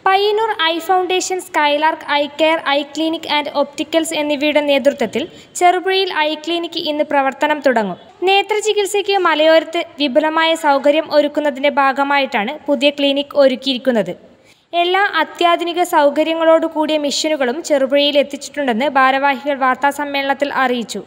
Payyanur eye foundation skylark eye care eye clinic and opticals എന്നിവയുടെ നേതൃത്വത്തിൽ ചെറുപുഴയിൽ I clinic ഇന്ന് പ്രവർത്തനം തുടങ്ങും നേത്രചികിത്സയ്ക്ക് മലയോരത്ത് വിപുലമായ സൗകര്യം ഒരുക്കുന്നതിന്റെ ഭാഗമായിട്ടാണ് പുതിയ ക്ലിനിക് ഒരുക്കിയിരിക്കുന്നത് എല്ലാ അത്യാധുനിക സൗകര്യങ്ങളോടു കൂടിയ മിഷനുകളും ചെറുപുഴയിൽ എത്തിച്ചിട്ടുണ്ടെന്ന് ഭാരവാഹികൾ വാർത്താസമ്മേളനത്തിൽ അറിയിച്ചു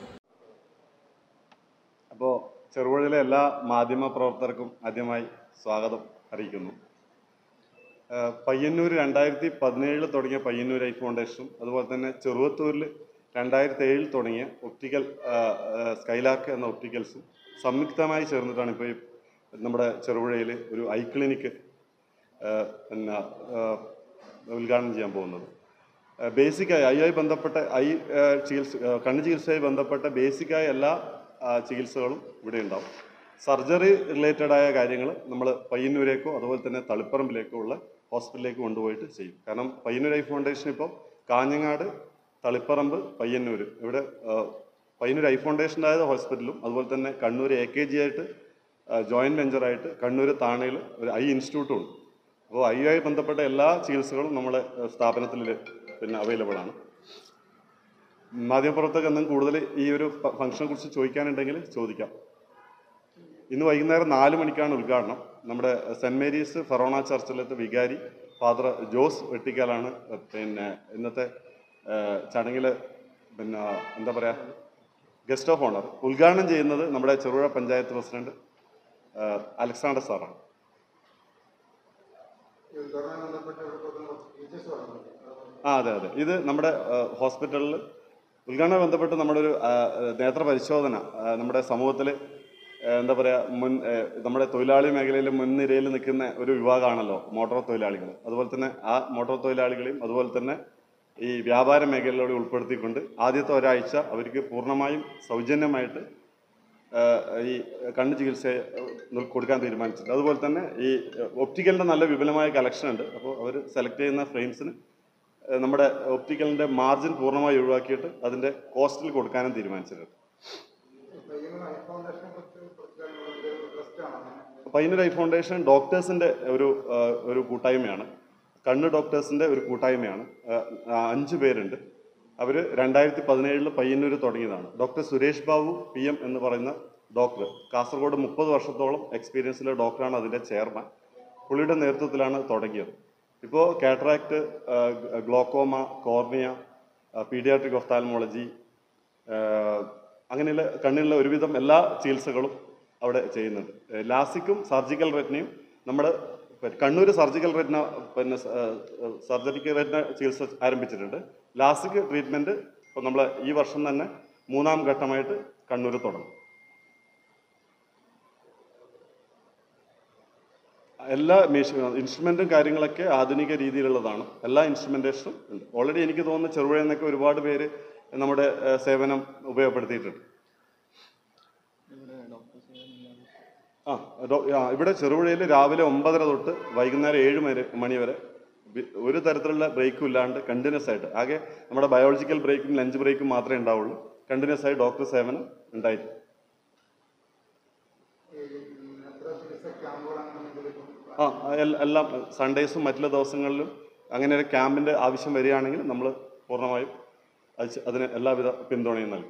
അപ്പോൾ ചെറുപുഴയിലെ എല്ലാ മാധ്യമ പ്രവർത്തകർക്കും ആദ്യമായി സ്വാഗതം അറിയിക്കുന്നു ഏഹ് പയ്യന്നൂർ രണ്ടായിരത്തി പതിനേഴിൽ തുടങ്ങിയ പയ്യന്നൂർ ഐ ഫൗണ്ടേഷനും അതുപോലെ തന്നെ ചെറുവത്തൂരിൽ രണ്ടായിരത്തി ഏഴിൽ തുടങ്ങിയ ഒപ്റ്റിക്കൽ സ്കൈലാർക്ക് എന്ന ഒപ്റ്റിക്കൽസും സംയുക്തമായി ചേർന്നിട്ടാണ് ഇപ്പോൾ ഈ നമ്മുടെ ചെറുപുഴയിൽ ഒരു ഐ ക്ലിനിക്ക് ഏഹ് പിന്നെ ഏഹ് ഉദ്ഘാടനം ചെയ്യാൻ പോകുന്നത് ബേസിക്കായി ഐയുമായി ബന്ധപ്പെട്ട ഐ ഏഹ് ചികിത്സ ഏഹ് കണ്ണ് ചികിത്സയുമായി ബന്ധപ്പെട്ട ബേസിക്കായ എല്ലാ ആ, ചികിത്സകളും ഇവിടെ ഉണ്ടാവും സർജറി റിലേറ്റഡ് ആയ കാര്യങ്ങൾ നമ്മൾ പയ്യന്നൂരേക്കോ അതുപോലെ തന്നെ തളിപ്പറമ്പിലേക്കോ ഉള്ള ഹോസ്പിറ്റലിലേക്ക് കൊണ്ടുപോയിട്ട് ചെയ്യും കാരണം പയ്യന്നൂർ ഐ ഫൗണ്ടേഷൻ ഇപ്പോൾ കാഞ്ഞങ്ങാട് തളിപ്പറമ്പ് പയ്യന്നൂർ ഇവിടെ ആ, പയ്യന്നൂർ ഐ ഫൗണ്ടേഷൻ്റെതായ ഹോസ്പിറ്റലും അതുപോലെ തന്നെ കണ്ണൂർ എ കെ ജി ആയിട്ട് ജോയിൻറ്റ് വെഞ്ചറായിട്ട് കണ്ണൂർ താണയിൽ ഒരു ഐ ഇൻസ്റ്റിറ്റ്യൂട്ടും ഉണ്ട് അപ്പോൾ ഐയുമായി ബന്ധപ്പെട്ട എല്ലാ ചികിത്സകളും നമ്മുടെ ഏഹ്, സ്ഥാപനത്തിൽ പിന്നെ അവൈലബിൾ ആണ് മാധ്യമപ്രവർത്തകർ എന്തെങ്കിലും കൂടുതൽ ഈ ഒരു ഫ- ഫംഗ്ഷനെ കുറിച്ച് ചോദിക്കാനുണ്ടെങ്കിൽ ചോദിക്കാം ഇന്ന് വൈകുന്നേരം നാല് മണിക്കാണ് ഉദ്ഘാടനം നമ്മുടെ സെൻറ് മേരീസ് ഫറോണ ചർച്ചിലത്തെ വികാരി ഫാദർ ജോസ് വെട്ടിക്കാലാണ് പിന്നെ ഇന്നത്തെ ചടങ്ങിൽ പിന്നെ എന്താ പറയുക ഗസ്റ്റ് ഓഫ് ഓണർ ഉദ്ഘാടനം ചെയ്യുന്നത് നമ്മുടെ ചെറുപുഴ പഞ്ചായത്ത് പ്രസിഡന്റ് ഏഹ്, അലക്സാണ്ടർ സാറാണ് ആ അതെ അതെ ഇത് നമ്മുടെ ഹോസ്പിറ്റലിൽ ഉദ്ഘാടനം ബന്ധപ്പെട്ട് നമ്മുടെ ഒരു ആ, നേത്ര പരിശോധന ആ, നമ്മുടെ സമൂഹത്തിൽ എന്താ പറയുക മുൻ ആ, നമ്മുടെ തൊഴിലാളി മേഖലയിൽ മുൻനിരയിൽ നിൽക്കുന്ന ഒരു വിഭാഗമാണല്ലോ മോട്ടോർ തൊഴിലാളികൾ അതുപോലെ തന്നെ ആ മോട്ടോർ തൊഴിലാളികളെയും അതുപോലെ തന്നെ ഈ വ്യാപാര മേഖലയിലൂടെ ഉൾപ്പെടുത്തിക്കൊണ്ട് ആദ്യത്തെ ഒരാഴ്ച അവർക്ക് പൂർണ്ണമായും സൗജന്യമായിട്ട് ആഹ് ഈ കണ്ണ് ചികിത്സ ആഹ് കൊടുക്കാൻ തീരുമാനിച്ചിട്ടുണ്ട് അതുപോലെ തന്നെ ഈ ഒപ്റ്റിക്കലിൻ്റെ നല്ല വിപുലമായ കളക്ഷൻ ഉണ്ട് അപ്പോൾ അവർ സെലക്ട് ചെയ്യുന്ന ഫ്രെയിംസിന് ആഹ് നമ്മുടെ ഒപ്റ്റിക്കലിൻ്റെ മാർജിൻ പൂർണ്ണമായി ഒഴിവാക്കിയിട്ട് അതിൻ്റെ കോസ്റ്റിൽ കൊടുക്കാനും തീരുമാനിച്ചിട്ടുണ്ട് പയ്യന്നൂർ ഐ ഫൗണ്ടേഷൻ ഡോക്ടേഴ്സിൻ്റെ ഒരു ആഹ് ഒരു കൂട്ടായ്മയാണ് കണ്ണ് ഡോക്ടേഴ്സിൻ്റെ ഒരു കൂട്ടായ്മയാണ് ആഹ് ആ അഞ്ച് പേരുണ്ട് അവർ രണ്ടായിരത്തി പതിനേഴിൽ പയ്യന്നൂർ തുടങ്ങിയതാണ് doctor Suresh Babu P M എന്ന് പറയുന്ന ഡോക്ടർ കാസർഗോഡ് മുപ്പത് വർഷത്തോളം എക്സ്പീരിയൻസിലെ ഡോക്ടറാണ് അതിൻ്റെ ചെയർമാൻ പുള്ളിയുടെ നേതൃത്വത്തിലാണ് തുടങ്ങിയത് ഇപ്പോൾ cataract glaucoma cornea paediatric ophthalmology അങ്ങനെയുള്ള കണ്ണിലുള്ള ഒരുവിധം എല്ലാ ചികിത്സകളും അവിടെ ചെയ്യുന്നുണ്ട് ഏഹ് ലാസിക്കും സർജിക്കൽ റെറ്റിനയും നമ്മൾ കണ്ണൂർ സർജിക്കൽ റെറ്റിന പിന്നെ സർജറിക്കൽ റെറ്റിന ചികിത്സ ആരംഭിച്ചിട്ടുണ്ട് ലാസിക് ട്രീറ്റ്മെൻറ്റ് ഇപ്പോൾ നമ്മൾ ഈ വർഷം തന്നെ മൂന്നാം ഘട്ടമായിട്ട് കണ്ണൂർ തുടങ്ങും എല്ലാ മെഷീൻ ഇൻസ്ട്രുമെൻറ്റും കാര്യങ്ങളൊക്കെ ആധുനിക രീതിയിലുള്ളതാണ് എല്ലാ ഇൻസ്ട്രുമെൻറ്റേഷനും ഉണ്ട് ഓൾറെഡി എനിക്ക് തോന്നുന്നു ചെറുപുഴയിൽ നിന്നൊക്കെ ഒരുപാട് പേര് നമ്മുടെ ഏഹ്, സേവനം ഉപയോഗപ്പെടുത്തിയിട്ടുണ്ട് ആ ഡോ- ആ, ഇവിടെ ചെറുപുഴയിൽ രാവിലെ ഒമ്പതര തൊട്ട് വൈകുന്നേരം ഏഴ് മണി മണി വരെ ബി- ഒരു തരത്തിലുള്ള ബ്രേക്കും ഇല്ലാണ്ട് കണ്ടിന്യൂസ് ആയിട്ട് ആകെ നമ്മുടെ ബയോളജിക്കൽ ബ്രേക്കും ലഞ്ച് ബ്രേക്കും മാത്രമേ ഉണ്ടാവുള്ളൂ കണ്ടിന്യൂസ് ആയി ഡോക്ടർ സേവനം ഉണ്ടായിട്ട് ആ എൽ- എല്ലാം സൺഡേസും മറ്റുള്ള ദിവസങ്ങളിലും അങ്ങനെ ഒരു ക്യാമ്പിൻ്റെ ആവശ്യം വരികയാണെങ്കിൽ നമ്മൾ പൂർണ്ണമായും അത് ചെ- അതിന് എല്ലാവിധ പിന്തുണയും നൽകും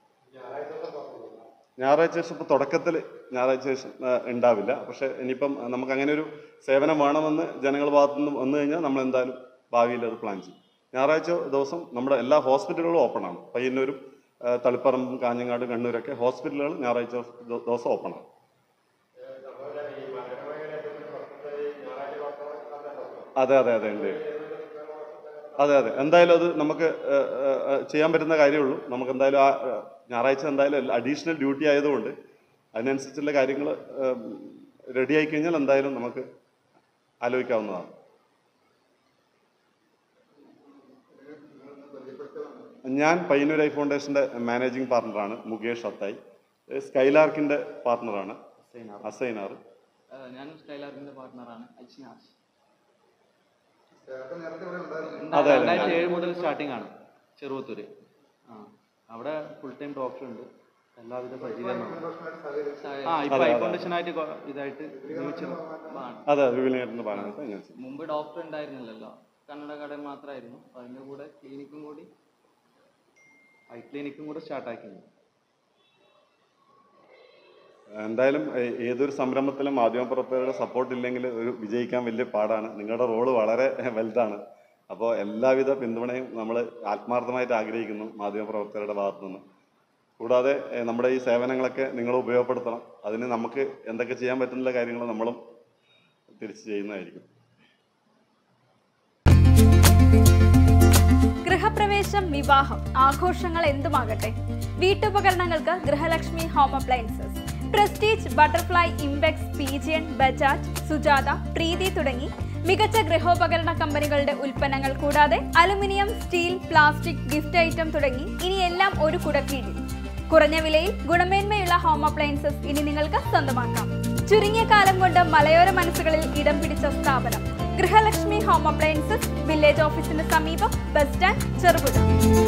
ഞായറാഴ്ച ശേഷം ഇപ്പോൾ തുടക്കത്തിൽ ഞായറാഴ്ച ശേഷം ആ, ഉണ്ടാവില്ല പക്ഷേ ഇനിയിപ്പം നമുക്ക് അങ്ങനെ ഒരു സേവനം വേണമെന്ന് ജനങ്ങൾ ഭാഗത്തു നിന്ന് വന്നു കഴിഞ്ഞാൽ നമ്മൾ എന്തായാലും ഭാവിയിൽ അത് പ്ലാൻ ചെയ്യും ഞായറാഴ്ച ദിവസം നമ്മുടെ എല്ലാ ഹോസ്പിറ്റലുകളും ഓപ്പൺ ആണ് പയ്യന്നൂരും ആ, തളിപ്പറമ്പും കാഞ്ഞങ്ങാട് കണ്ണൂരൊക്കെ ഹോസ്പിറ്റലുകൾ ഞായറാഴ്ച ദിവ- ദിവസം ഓപ്പൺ ആണ് അതെ അതെ അതെ ഉണ്ട് അതെ അതെ എന്തായാലും അത് നമുക്ക് ഏഹ്, ഏഹ്, ഏഹ്, ചെയ്യാൻ പറ്റുന്ന കാര്യമുള്ളൂ നമുക്ക് എന്തായാലും ആ ഏഹ്, ഞായറാഴ്ച എന്തായാലും അഡീഷണൽ ഡ്യൂട്ടി ആയതുകൊണ്ട് അതിനനുസരിച്ചുള്ള കാര്യങ്ങൾ റെഡി ആയി കഴിഞ്ഞാൽ എന്തായാലും നമുക്ക് ആലോചിക്കാവുന്നതാണ് ഞാൻ പയ്യന്നൂർ ഐ ഫൗണ്ടേഷൻ്റെ മാനേജിംഗ് പാർട്ണറാണ് മുകേഷ് അത്തായി ഏഹ്, സ്കൈലാർക്കിൻ്റെ പാർട്ണറാണ് അസൈനാർ ഏഹ് ഞാൻ സ്കൈലാർക്കിന്റെ പാർട്ട്ണറാണ് അജ്നാസ് അതെ. രണ്ടായിരത്തി ഏഴ് മുതൽ സ്റ്റാർട്ടിംഗ് ആണ് ചെറുവത്തൂര് ആ അവിടെ ഫുൾ ടൈം ഡോക്ടർ ഉണ്ട് എല്ലാവിധ പരിചരണമാണ് സഹ- ആ ഇപ്പൊ അതെ, ഐ അതെ. ഫൗണ്ടേഷൻ ആയിട്ട് കൊ- ഇതായിട്ട് ഉപയോഗിച്ചത് ആണ്. അതെ വിപുലീകരണത്തിന്റെ ഭാഗമായിട്ട് അങ്ങനെ ചെയ്യും മുമ്പ് ഡോക്ടർ ഉണ്ടായിരുന്നില്ലല്ലോ കന്നഡ കട മാത്രമായിരുന്നു അപ്പൊ അതിന്റെ കൂടെ ക്ലിനിക്കും കൂടി ഐ ക്ലിനിക്കും കൂടെ സ്റ്റാർട്ടാക്കിയത് എന്തായാലും ഏ- ഏതൊരു സംരംഭത്തിലും മാധ്യമപ്രവർത്തകരുടെ സപ്പോർട്ട് ഇല്ലെങ്കിൽ ഒരു വിജയിക്കാൻ വലിയ പാടാണ് നിങ്ങളുടെ റോള് വളരെ വലുതാണ് അപ്പോൾ എല്ലാവിധ പിന്തുണയും നമ്മൾ ആത്മാർത്ഥമായിട്ട് ആഗ്രഹിക്കുന്നു മാധ്യമപ്രവർത്തകരുടെ ഭാഗത്തു നിന്ന് കൂടാതെ ഏ, നമ്മുടെ ഈ സേവനങ്ങളൊക്കെ നിങ്ങൾ ഉപയോഗപ്പെടുത്തണം അതിന് നമുക്ക് എന്തൊക്കെ ചെയ്യാൻ പറ്റുന്ന കാര്യങ്ങൾ നമ്മളും തിരിച്ച് ചെയ്യുന്നതായിരിക്കും ഗൃഹപ്രവേശം വിവാഹം ആഘോഷങ്ങൾ എന്തുമാകട്ടെ വീട്ടുപകരണങ്ങൾക്ക് Grihalakshmi home appliances Prestige Butterfly Imbex Pigeon Bajaj Sujata Preethi തുടങ്ങി മികച്ച ഗൃഹോപകരണ കമ്പനികളുടെ ഉൽപ്പന്നങ്ങൾ കൂടാതെ aluminium steel plastic gift item തുടങ്ങി ഇനി എല്ലാം ഒരു കുടക്കീഴിൽ കുറഞ്ഞ വിലയിൽ ഗുണമേന്മയുള്ള ഹോം അപ്ലയൻസസ് ഇനി നിങ്ങൾക്ക് സ്വന്തമാക്കാം ചുരുങ്ങിയ കാലം കൊണ്ട് മലയോര മനസ്സുകളിൽ ഇടം പിടിച്ച സ്ഥാപനം ഗൃഹലക്ഷ്മി ഹോം അപ്ലയൻസസ് വില്ലേജ് ഓഫീസിന് സമീപം ബസ് സ്റ്റാൻഡ് ചെറുപുഴ